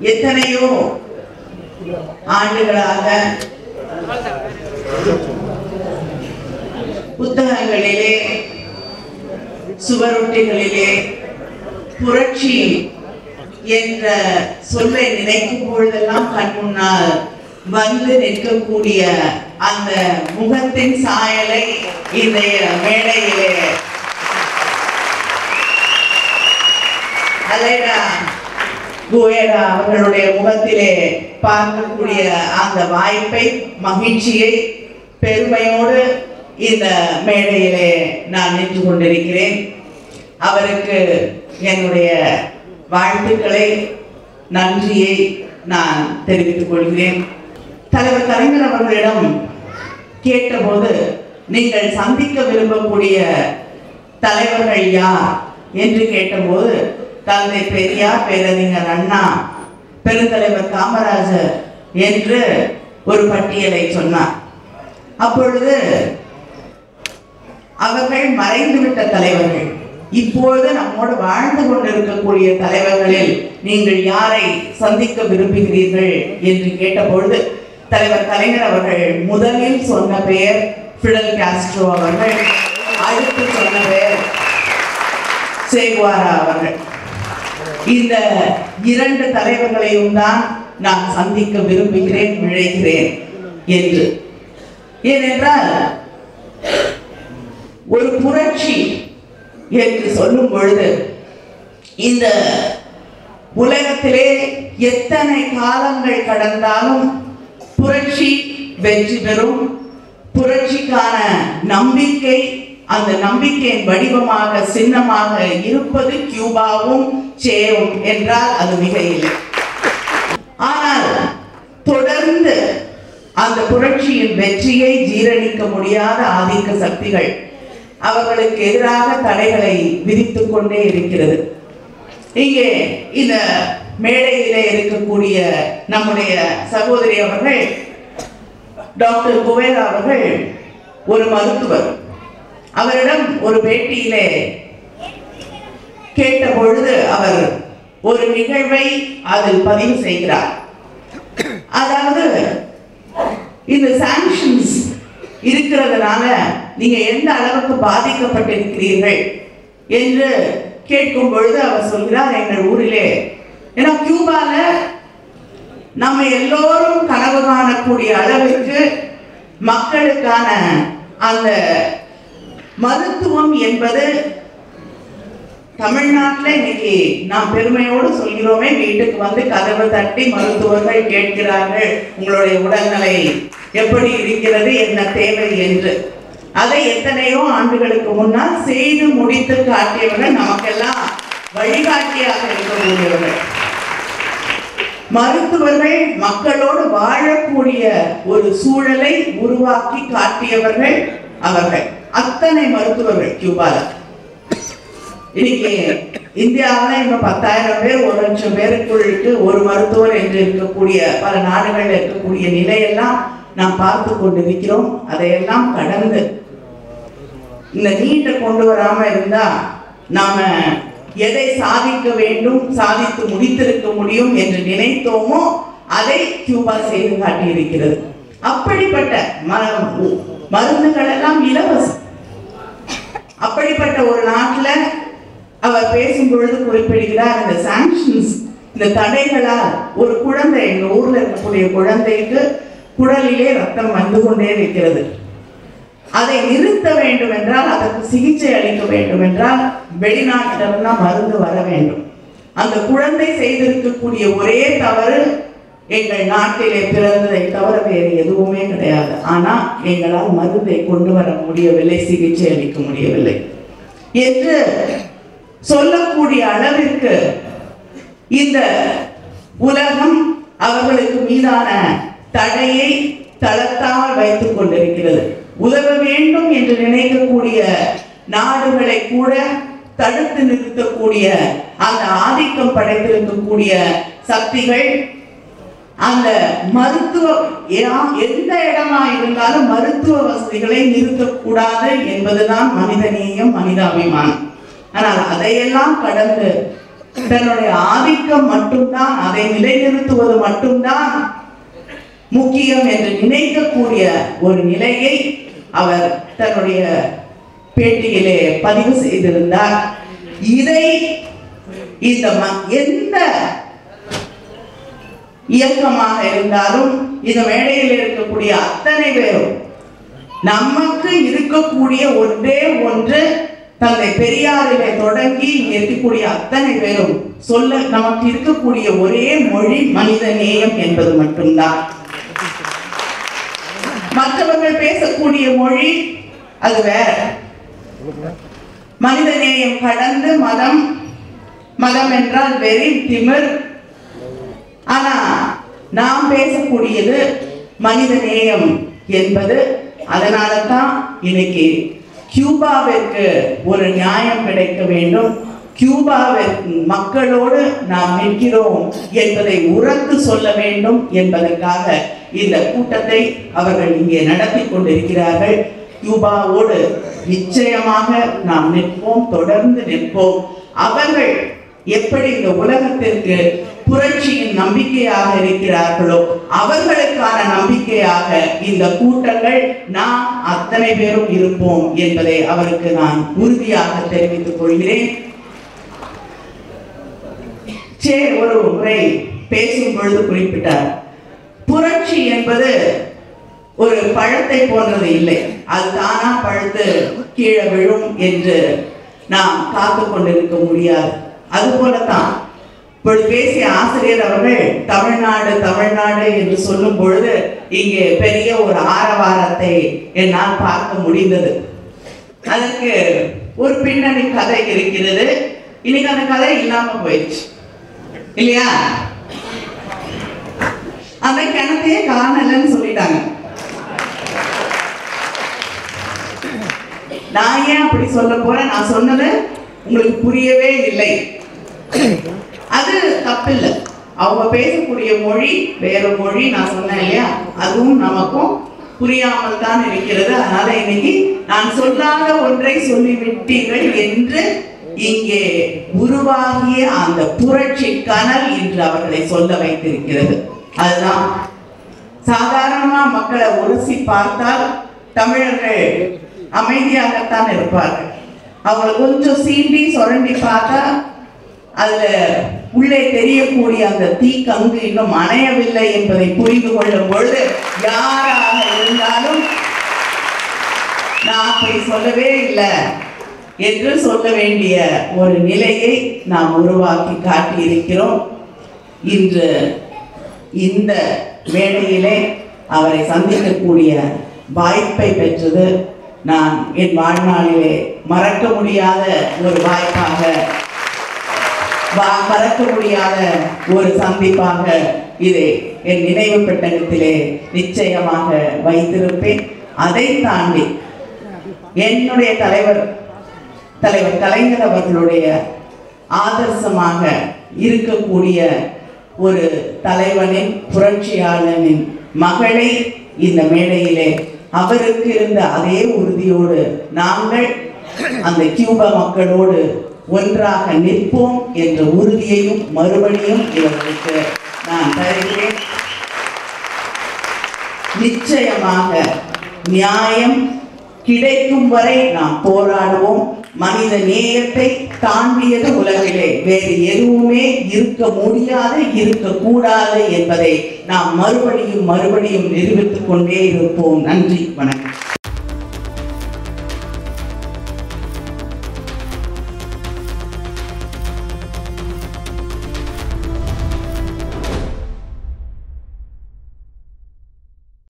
எத்தனையோ ஆண்டுகளாக புத்தகங்களிலே சுவரொட்டிகளிலே புரட்சி என்ற சொல்லை நினைக்கும் பொழுதெல்லாம் கண் முன்னால் வந்து நிற்கக்கூடிய அந்த முகத்தின் சாயலை இன்றைய மேடையிலே அலைடா குவேரா அவர்களுடைய முகத்திலே பார்க்கக்கூடிய அந்த வாய்ப்பை மகிழ்ச்சியை பெருமையோடு இந்த மேடையிலே நான் நின்று கொண்டிருக்கிறேன் அவருக்கு என்னுடைய வாழ்த்துக்களை நன்றியை நான் தெரிவித்துக் கொள்கிறேன் தலைவர் கலைஞர் அவர்களிடம் கேட்டபோது நீங்கள் சந்திக்க விரும்பக்கூடிய தலைவர்கள் யார் என்று கேட்டபோது தந்தை பெரியார் பேரறிஞர் அண்ணா பெருந்தலைவர் காமராஜர் என்று ஒரு பட்டியலை சொன்னார் அப்பொழுது அவர்கள் மறைந்துவிட்ட தலைவர்கள் இப்பொழுது நம்மோடு வாழ்ந்து கொண்டிருக்கக்கூடிய தலைவர்களில் நீங்கள் யாரை சந்திக்க விரும்புகிறீர்கள் என்று கேட்டபொழுது தலைவர் கலைஞர் அவர்கள் முதலில் சொன்ன பெயர் பிடல் காஸ்ட்ரோ அவர்கள் அடுத்து சொன்ன பெயர் சேகுவாரா அவர்கள் இந்த இரண்டு தலைவர்களையும் தான் நான் சந்திக்க விரும்புகிறேன் விழைகிறேன் என்று ஏனென்றால் ஒரு புரட்சி என்று சொல்லும் பொழுது இந்த உலகத்திலே எத்தனை காலங்கள் கடந்தாலும் புரட்சி வெற்றி பெறும் புரட்சிக்கான நம்பிக்கை அந்த நம்பிக்கையின் வடிவமாக சின்னமாக இருப்பது கியூபாவும் சேவும் என்றால் அது மிக இல்லை ஆனால் தொடர்ந்து அந்த புரட்சியின் வெற்றியை ஜீரணிக்க முடியாத ஆதிக்க சக்திகள் அவர்களுக்கு எதிராக தடைகளை விதித்துக் கொண்டே இருக்கிறது இங்கே இந்த மேடையிலே இருக்கக்கூடிய நம்முடைய சகோதரி அவர்கள் டாக்டர் குவேரா அவர்கள் ஒரு மருத்துவர் அவரிடம் ஒரு பேட்டியிலே கேட்ட பொழுது அவர் ஒரு நிகழ்வை அதில் பதிவு செய்கிறார் அதாவது இந்த சாங்ஷன்ஸ் இருக்கிறதுனால நீங்க எந்த அளவுக்கு பாதிக்கப்பட்டிருக்கிறீர்கள் என்று கேட்கும் பொழுது அவர் சொல்கிறார் எங்கள் ஊரிலே ஏன்னா கியூபால நம்ம எல்லோரும் கனவு காணக்கூடிய அளவிற்கு மக்களுக்கான அந்த மருத்துவம் என்பது தமிழ்நாட்டில் இன்னைக்கு நாம் பெருமையோடு சொல்கிறோமே வீட்டுக்கு வந்து கதவு தட்டி மருத்துவர்கள் கேட்கிறார்கள் உங்களுடைய உடல்நிலை எப்படி இருக்கிறது என்ன தேவை என்று அதை எத்தனையோ ஆண்டுகளுக்கு முன்னால் செய்து முடித்து காட்டியவர்கள் நமக்கெல்லாம் வழிகாட்டியாக இருக்கக்கூடியவர்கள் மருத்துவர்கள் மக்களோடு வாழக்கூடிய ஒரு சூழலை உருவாக்கி காட்டியவர்கள் அவர்கள் அத்தனை மருத்துவர்கள் கியூபால இன்னைக்கு இந்தியாவில் இன்னும் பத்தாயிரம் பேர் ஒரு லட்சம் பேருக்குள்ளுக்கு ஒரு மருத்துவர் என்று இருக்கக்கூடிய பல நாடுகளில் இருக்கக்கூடிய நிலையெல்லாம் நாம் பார்த்து கொண்டிருக்கிறோம் அதையெல்லாம் கடந்து இந்த நீட்டை கொண்டு வராம இருந்தா நாம எதை சாதிக்க வேண்டும் சாதித்து முடித்திருக்க முடியும் என்று நினைத்தோமோ அதை கியூபா செய்து காட்டியிருக்கிறது அப்படிப்பட்ட ம- மருந்துகள் எல்லாம் இலவசம் அப்படிப்பட்ட ஒரு நாட்டுல அவர் பேசும் பொழுது குறிப்பிடுகிறார் இந்த சாங்ஷன்ஸ் இந்த தடைகளால் ஒரு குழந்தை எங்க ஊர்ல இருக்கக்கூடிய குழந்தைக்கு குடலிலே ரத்தம் வந்து கொண்டே இருக்கிறது அதை நிறுத்த வேண்டும் என்றால் அதற்கு சிகிச்சை அளிக்க வேண்டும் என்றால் வெளிநாட்டிலிருந்து தான் மருந்து வர வேண்டும் அந்த குழந்தை செய்திருக்கக்கூடிய ஒரே தவறு எங்கள் நாட்டிலே பிறந்ததை தவிர வேறு எதுவுமே கிடையாது ஆனா எங்களால் மருந்தை கொண்டு வர முடியவில்லை சிகிச்சை அளிக்க முடியவில்லை என்று சொல்லக்கூடிய அளவிற்கு இந்த உலகம் அவர்களுக்கு மீதான தடையை தளர்த்தாமல் வைத்துக் கொண்டிருக்கிறது உதவ வேண்டும் என்று நினைக்கக்கூடிய நாடுகளை கூட தடுத்து நிறுத்தக்கூடிய அந்த ஆதிக்கம் படைத்திருக்கக்கூடிய சக்திகள் அந்த மருத்துவ யா- எந்த இடமா இருந்தாலும் மருத்துவ வசதிகளை நிறுத்தக்கூடாது என்பதுதான் மனிதநேயம் மனிதாபிமானம் ஆனால் அதையெல்லாம் கடந்து தன்னுடைய ஆதிக்கம் மட்டும்தான் அதை நிலைநிறுத்துவது மட்டும்தான் முக்கியம் என்று நினைக்கக்கூடிய ஒரு நிலையை அவர் தன்னுடைய பேட்டியிலே பதிவு செய்திருந்தார் இதை இந்த ம- எந்த இயக்கமாக இருந்தாலும் இந்த மேடையில் இருக்கக்கூடிய அத்தனை பேரும் நமக்கு இருக்கக்கூடிய ஒன்றே ஒன்று தந்தை பெரியாரிலே தொடங்கி இங்க இருக்கக்கூடிய அத்தனை பேரும் சொல்ல நமக்கு இருக்கக்கூடிய ஒரே மொழி மனித நேயம் என்பது மட்டும்தான் மற்றவர்கள் பேசக்கூடிய மொழி அது வேற மனித நேயம் கடந்து மதம் மதம் என்றால் வெறி திமிர் ஆனா நாம் பேசக்கூடியது மனித நேயம் என்பது அதனால தான் இன்னைக்கு கியூபாவிற்கு ஒரு நியாயம் கிடைக்க வேண்டும் கியூபாவிற்கு மக்களோடு நாம் நிற்கிறோம் என்பதை உறந்து சொல்ல வேண்டும் என்பதற்காக இந்த கூட்டத்தை அவர்கள் இங்கே நடத்தி கொண்டிருக்கிறார்கள் கியூபாவோடு நிச்சயமாக நாம் நிற்போம் தொடர்ந்து நிற்போம் அவர்கள் எப்படி இந்த உலகத்திற்கு புரட்சியின் நம்பிக்கையாக இருக்கிறார்களோ அவர்களுக்கான நம்பிக்கையாக இந்த கூட்டங்கள் நாம் அத்தனை பேரும் இருப்போம் என்பதை அவருக்கு நான் உறுதியாக தெரிவித்துக் கொள்கிறேன் சே ஒரு முறை பேசும் பொழுது குறிப்பிட்டார் புரட்சி என்பது ஒரு பழத்தை போன்றது இல்லை அது தானா பழுத்து கீழே விழும் என்று நாம் காத்து கொண்டிருக்க முடியாது அது போலத்தான் இப்பொழுது பேசிய ஆசிரியர் அவர்கள் தமிழ்நாடு தமிழ்நாடு என்று சொல்லும் பொழுது இங்கே பெரிய ஒரு ஆரவாரத்தை என்னால் பார்க்க முடிந்தது அதற்கு ஒரு பின்னணி கதை இருக்கிறது இன்னைக்கு அந்த கதை இல்லாம போயிடுச்சு இல்லையா அந்த கிணத்தையே காணலன்னு சொல்லிட்டாங்க நான் ஏன் அப்படி சொல்ல போறேன் நான் சொன்னது உங்களுக்கு புரியவே இல்லை அது தப்பில்லை அவங்க பேசக்கூடிய மொழி வேற மொழி நான் சொன்னேன் இல்லையா அதுவும் நமக்கும் புரியாமல் தான் இருக்கிறது அதனால இன்னைக்கு நான் சொல்லாத ஒன்றை சொல்லிவிட்டீர்கள் என்று இங்கே உருவாகிய அந்த புரட்சி கனல் என்று அவர்களை சொல்ல வைத்திருக்கிறது அதுதான் சாதாரணமா மக்களை உரசி பார்த்தால் தமிழர்கள் அமைதியாகத்தான் இருப்பார்கள் அவங்களை கொஞ்சம் சீண்டி சுரண்டி பார்த்தா அதுல உள்ளே தெரியக்கூடிய அந்த தீக்கங்கு இன்னும் அணையவில்லை என்பதை புரிந்து கொள்ளும் பொழுது யாராக இருந்தாலும் நான் அப்படி சொல்லவே இல்லை என்று சொல்ல வேண்டிய ஒரு நிலையை நாம் உருவாக்கி காட்டியிருக்கிறோம் இன்று இந்த மேடையிலே அவரை சந்திக்கக்கூடிய வாய்ப்பை பெற்றது நான் என் வாழ்நாளிலே மறக்க முடியாத ஒரு வாய்ப்பாக வா- மறக்க முடியாத ஒரு சந்திப்பாக இதை என் நினைவு பெட்டகத்திலே நிச்சயமாக வைத்திருப்பேன் அதை தாண்டி என்னுடைய தலைவர் தலைவர் கலைஞர் அவர்களுடைய ஆதர்சமாக இருக்கக்கூடிய ஒரு தலைவனின் புரட்சியாளனின் மகளை இந்த மேடையிலே அவருக்கு இருந்த அதே உறுதியோடு நாங்கள் அந்த கியூபா மக்களோடு ஒன்றாக நிற்போம் என்ற உறுதியையும் மறுபடியும் இவர்களுக்கு நான் தருகிறேன் நிச்சயமாக நியாயம் கிடைக்கும் வரை நாம் போராடுவோம் மனித நேயத்தை தாண்டியது உலகிலே வேறு எதுவுமே இருக்க முடியாது இருக்கக்கூடாது என்பதை நாம் மறுபடியும் மறுபடியும் நிரூபித்துக் கொண்டே இருப்போம் நன்றி வணக்கம்